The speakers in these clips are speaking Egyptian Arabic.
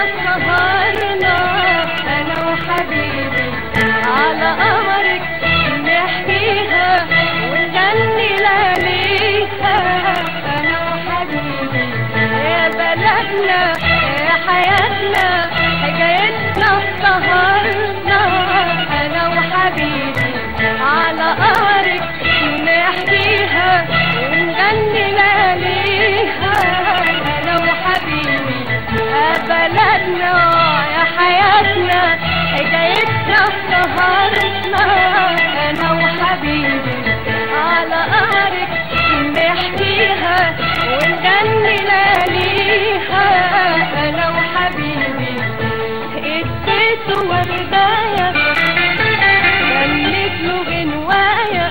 سهرنا انا وحبيبي على قمرك نحكيها ونغني لياليها انا وحبيبي يا بلدنا يا حياتنا حكايتنا سهرنا انا وحبيبي على قمرك نحكيها ونغني لياليها انا وحبيبي يا بلدنا يا حياتنا حكايتنا سهرنا انا وحبيبي على قمرك نحكيها ونغني لياليها انا وحبيبي اديته وردايه غنيت له غنوايه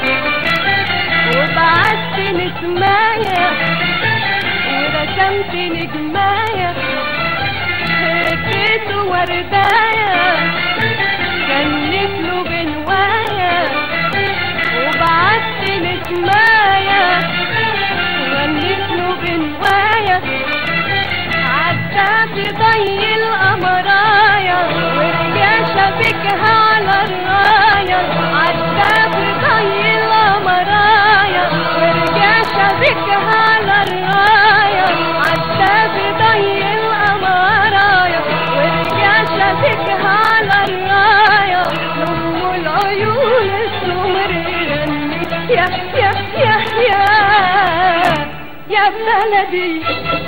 وبعت نسمايه ورسمت نجمايه اديته وردايه غنيت له غنوايه وبعت نسمايه غنيت له غنوايه عدى في ضي القمرايا ورجع شبكها على الراية عدى في ضي القمرايا ورجع شبكها على الراية عدى في ضي القمرايا ورجع شبكها على الراية نم العيون السمر يغني يا يا يا يا يا بلدي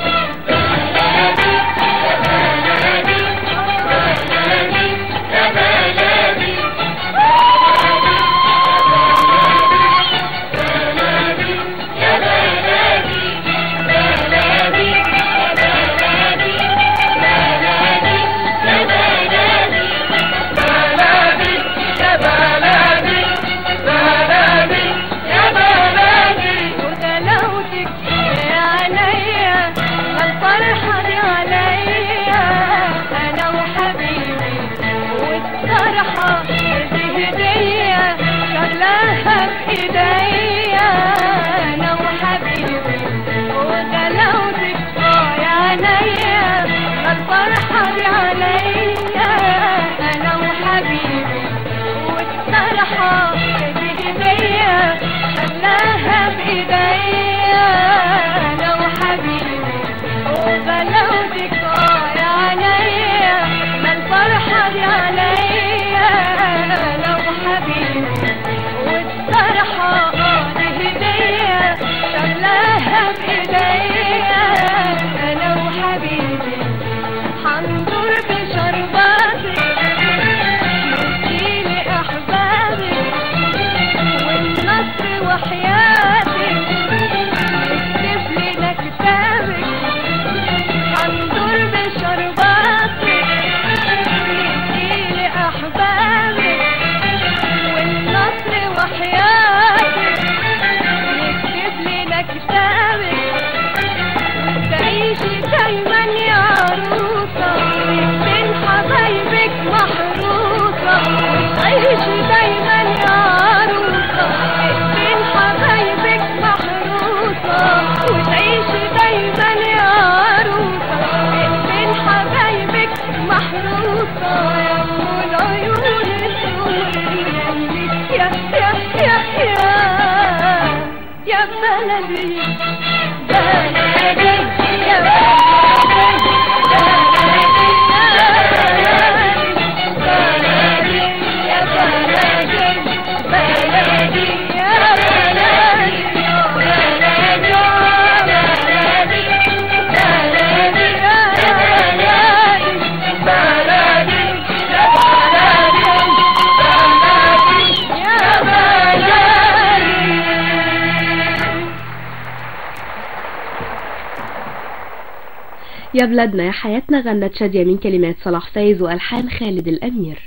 وغلاوتك يا عينيا الفرحة دي عليا أنا وحبيبي والطرحة دي هدية شغلاها بإيديا أنا وحبيبي وغلاوتك يا عينيا الفرحة دي عليا أنا وحبيبي والطرحة دي هدية شغلاها بإيديا أنا وحبيبي وبلودك آه يا عينيا ما الفرحة دي عليا أنا وحبيبي والطرحة دي هدية شغلاها بإيديا أنا وحبيبي حنظر بشرباتك نسيني أحبابك والنصر وحياتك اكتب لنا كتابك هنظر بشرباتك نسيني أحبابك والنصر وحياتك نكتب لنا كتابك تعيشي دايما يا عروسة بين حبايبك محروسة تعيشي دايما يا عروسة بين حبايبك محروسة وتعيشي دايما يا عروسة بين حبايبك محروسة يا ام العيون السمر يا يا يا يا يا بلدي بلدي يا بلدي بلدي بلدي يا بلدي بلدي يا بلدي بلدي بلدي بلدي يا بلدي بلدي يا بلدي يا بلدي يا بلادنا يا حياتنا غنت شادية من كلمات صلاح فايز وألحان خالد الأمير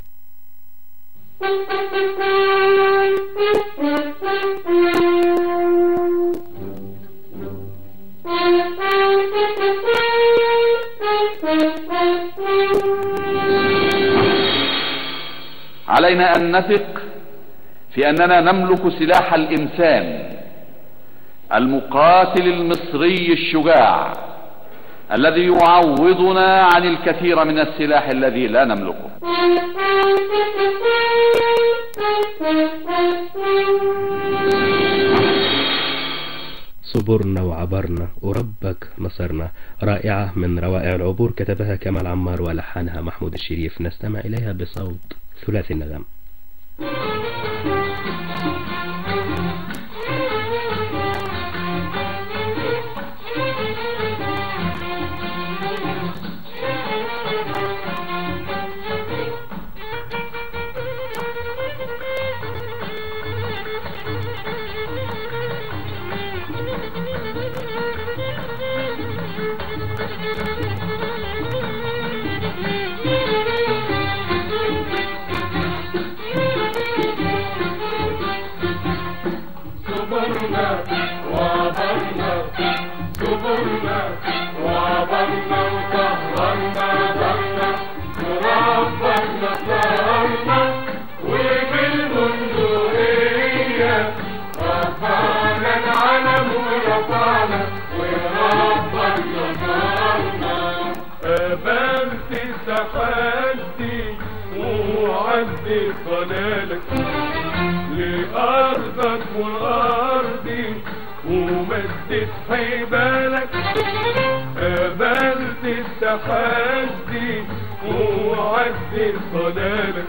علينا أن نثق في أننا نملك سلاح الإنسان المقاتل المصري الشجاع الذي يعوضنا عن الكثير من السلاح الذي لا نملكه صبرنا وعبرنا وربك نصرنا رائعة من روائع العبور كتبها كمال عمار ولحنها محمود الشريف نستمع إليها بصوت ثلاثي النغم صبرنا وعبرنا صبرنا وعبرنا وسهرنا ضلنا وربنا سهرنا وبالبندقية رفعنا العلم ورفعنا وربنا سهرنا قابلت التحدي وعدي ضلالك لأرضك وأرضي ومدت حبالك قابلت التحدي وعدت ضلالك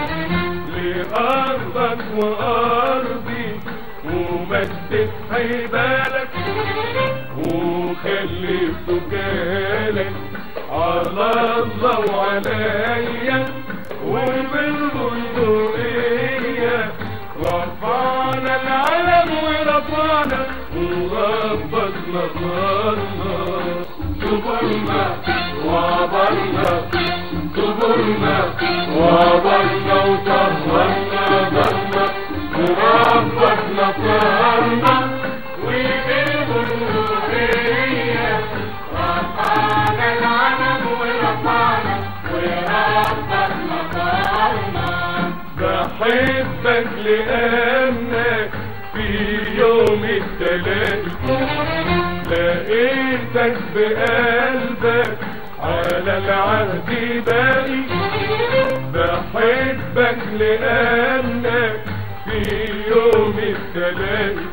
لأرضك وأرضي ومدت حبالك وخليت جالك على الله وعليا وبالبندقية رفعنا العلم ورفعنا وربك نصرنا صبرنا وعبرنا صبرنا وعبرنا وسهرنا ضلنا وربك نصرنا وبالبندقية رفعنا العلم ورفعنا وربك نصرنا بحبك لأنك في يوم التلاقي لقيتك بقلبك على العهد باقي بحبك لأنك في يوم التلاقي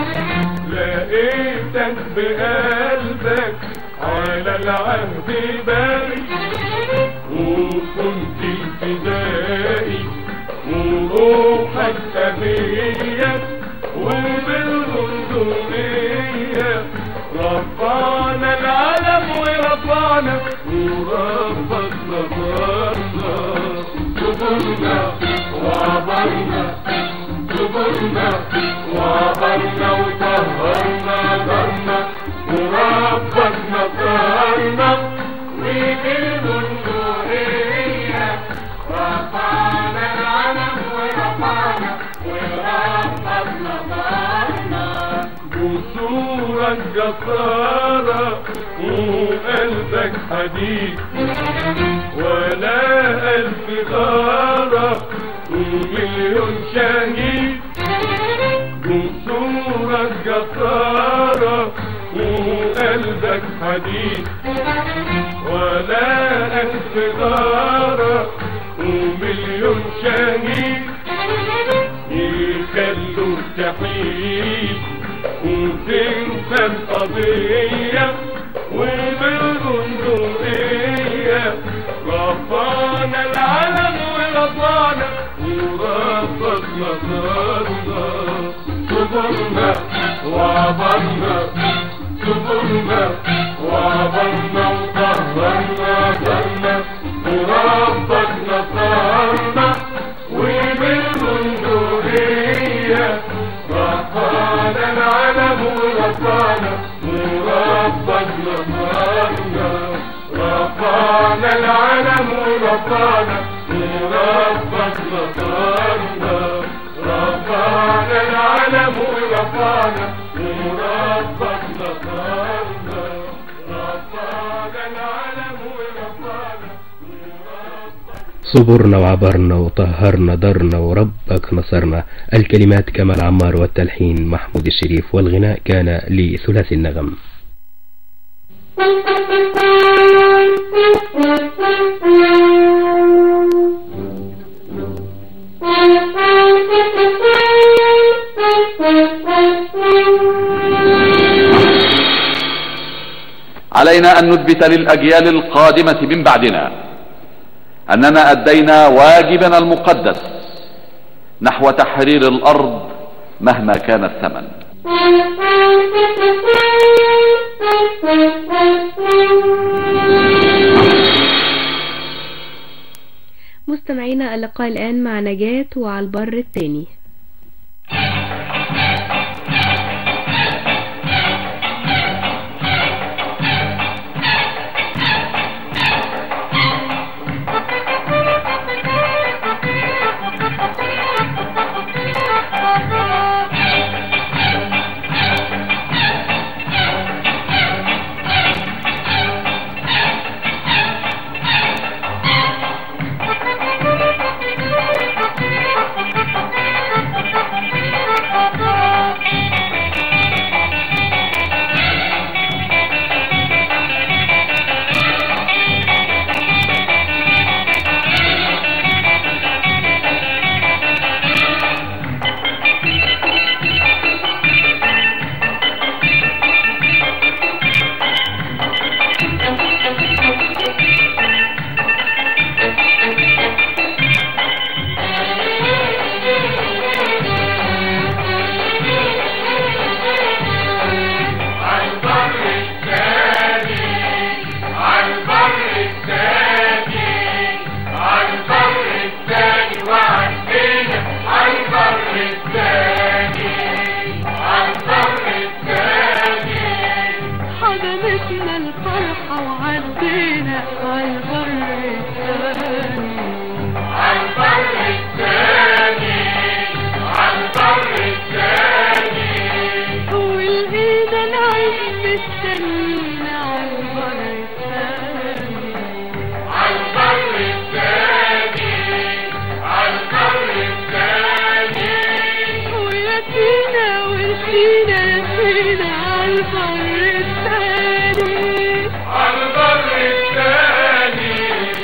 لقيتك بقلبك على العهد باقي وكنت الفدائي وروحك أبية وبالبندقية رفعنا العلم ورفعنا وربك نصرنا صبرنا وعبرنا صبرنا وعبرنا وسهرنا ضلنا وربك نصرنا وبالبندقية رفعنا العلم ورفعنا وربك نصرنا جسورك جسارة وقلبك حديد ولا ألف غارة ومليون شهيد جسورك جسارة وقلبك حديد ولا ألف غارة ومليون شهيد يخلوا تحيد وتنسى القضية وبالبندقية رفعنا العلم ورفعنا وربك نصرنا صبرنا وعبرنا صبرنا وعبرنا وطهرنا ضلنا وربك نصرنا وبالبندقية رفعنا العلم ورفعنا وربك نصرنا رفعنا العلم ورفعنا وربك نصرنا رفعنا العلم ورفعنا وربك نصرنا رفعنا العلم ورفعنا صبرنا وعبرنا وطهرنا درنا وربك نصرنا الكلمات كمال عمار والتلحين محمود الشريف والغناء كان لثلاثي النغم علينا ان نثبت للاجيال القادمة من بعدنا اننا ادينا واجبنا المقدس نحو تحرير الارض مهما كان الثمن مستمعينا اللقاء الآن مع نجاة وعلى البر التاني عالبر الثاني عالبر الثاني عالبر الثاني وعدينا عالبر الثاني عالبر الثاني حضنتنا الفرحة وعدينا عالبر الثاني عالبر الثاني عالبر الثاني ولقينا العيش مستنينا عالبر الثاني عالبر الثاني عالبر الثاني وياسينا ورسينا ياسينا عالبر الثاني عالبر الثاني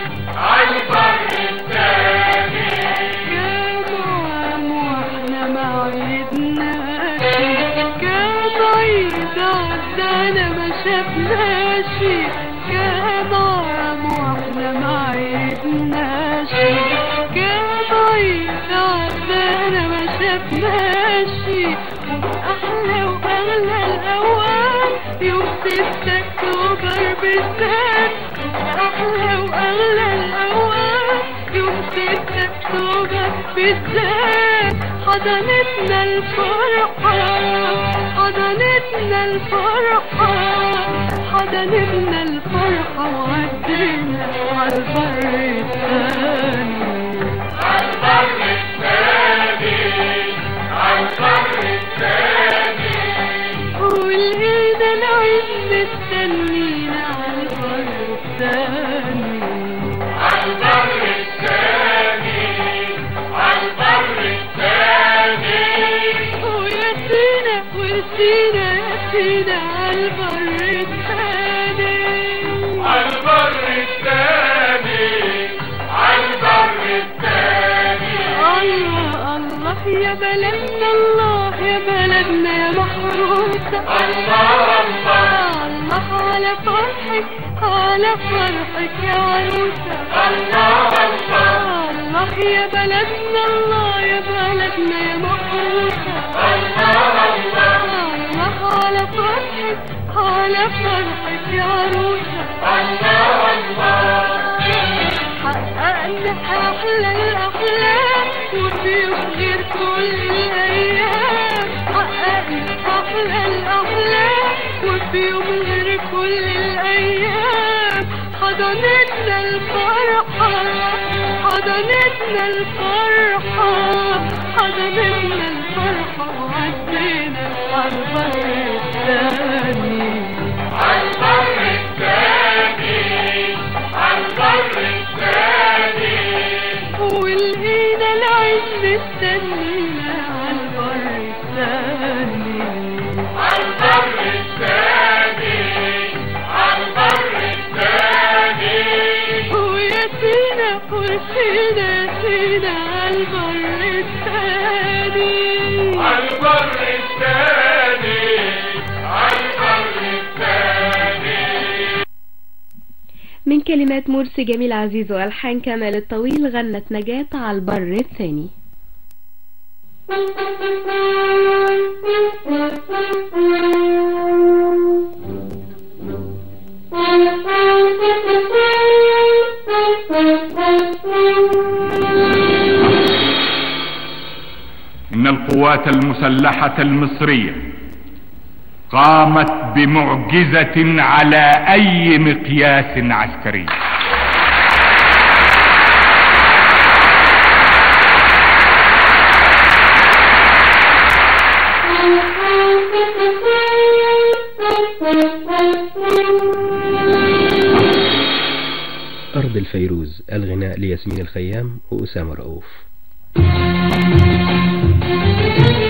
عالبر الثاني يا معام واحنا ما عيدناش كان بعيد عدانا ما شفناش كان معام واحنا ما عيدناش كان بعيد عدانا ما شفناش أحلى وأغلى الأوان يوم ستة أكتوبر بالذات أحلى وأغلى الأوان يوم ستة أكتوبر بالذات حضنتنا الفرحة حضنتنا الفرحة حضنتنا الفرحة وعدينا عالبر الثاني عالبر الثاني عالبر الثاني ولقينا العيش مستنينا عالبر الثاني عالبر الثاني عالبر الثاني وياسينا ورسينا ياسينا عالبر الثاني عالبر الثاني عالبر الثاني الله الله يا بلدنا الله يا بلدنا يا محروسة الله الله الله على فرحك على فرحك يا عروسة الله الله الله يا بلدنا الله يا بلدنا يا محروسة الله الله الله على فرحك على فرحك يا عروسة الله الله حققنا أحلى الأحلام وفي غير كل الأيام حققنا أحلى الأحلام وفي غير كل الأيام حضنتنا الفرحة حضنتنا الفرحة حضنتنا الفرحة وعدينا عالبر الثاني عالبر الثاني عالبر الثاني ولقينا العيش مستنينا عالبر الثاني عالبر الثاني عالبر كلمات مرسي جميل عزيز والحان كمال الطويل غنت نجاة على البر الثاني إن القوات المسلحة المصرية قامت بمعجزة على أي مقياس عسكري أرض الفيروز الغناء لياسمين الخيام وأسامة رؤوف